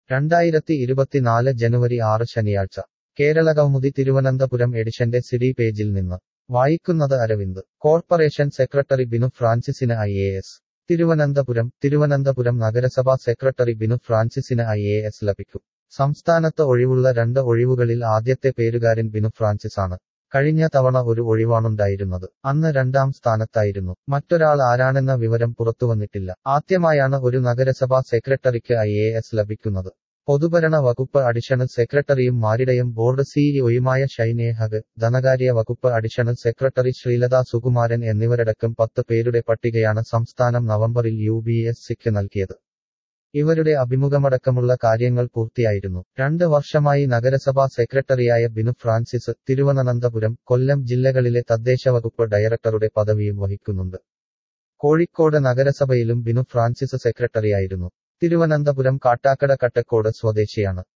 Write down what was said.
രണ്ടായിരത്തി ഇരുപത്തിനാല് ജനുവരി ആറ് ശനിയാഴ്ച കേരളകൗമുദി തിരുവനന്തപുരം എഡിഷന്റെ സിഡി പേജിൽ നിന്ന് വായിക്കുന്നത് അരവിന്ദ് കോർപ്പറേഷൻ സെക്രട്ടറി ബിനു ഫ്രാൻസിസിന് I A S Thiruvananthapuram Thiruvananthapuram നഗരസഭാ സെക്രട്ടറി ബിനു ഫ്രാൻസിസിന് ഐ എ എസ് ലഭിക്കും സംസ്ഥാനത്ത് ഒഴിവുള്ള രണ്ട് ഒഴിവുകളിൽ ആദ്യത്തെ പേരുകാരൻ ബിനു ഫ്രാൻസിസാണ് കഴിഞ്ഞ തവണ ഒരു ഒഴിവാണുണ്ടായിരുന്നത് അന്ന് രണ്ടാം സ്ഥാനത്തായിരുന്നു മറ്റൊരാൾ ആരാണെന്ന വിവരം പുറത്തുവന്നിട്ടില്ല ആദ്യമായാണ് ഒരു നഗരസഭാ സെക്രട്ടറിക്ക് ഐ എ എസ് ലഭിക്കുന്നത് പൊതുഭരണ വകുപ്പ് അഡീഷണൽ സെക്രട്ടറിയും മാരിടയും ബോർഡ് സിഇഒയുമായ ഷൈനെ ഹഗ് ധനകാര്യ വകുപ്പ് അഡീഷണൽ സെക്രട്ടറി ശ്രീലത സുകുമാരൻ എന്നിവരടക്കം പത്ത് പേരുടെ പട്ടികയാണ് സംസ്ഥാനം നവംബറിൽ യു ബി എസ് സിക്ക് നൽകിയത് ഇവരുടെ അഭിമുഖമടക്കമുള്ള കാര്യങ്ങൾ പൂർത്തിയായിരുന്നു രണ്ട് വർഷമായി നഗരസഭാ സെക്രട്ടറിയായ ബിനു ഫ്രാൻസിസ് തിരുവനന്തപുരം കൊല്ലം ജില്ലകളിലെ തദ്ദേശ വകുപ്പ് ഡയറക്ടറുടെ പദവിയും വഹിക്കുന്നുണ്ട് കോഴിക്കോട് നഗരസഭയിലും ബിനു ഫ്രാൻസിസ് സെക്രട്ടറിയായിരുന്നു തിരുവനന്തപുരം കാട്ടാക്കട കട്ടക്കോട് സ്വദേശിയാണ്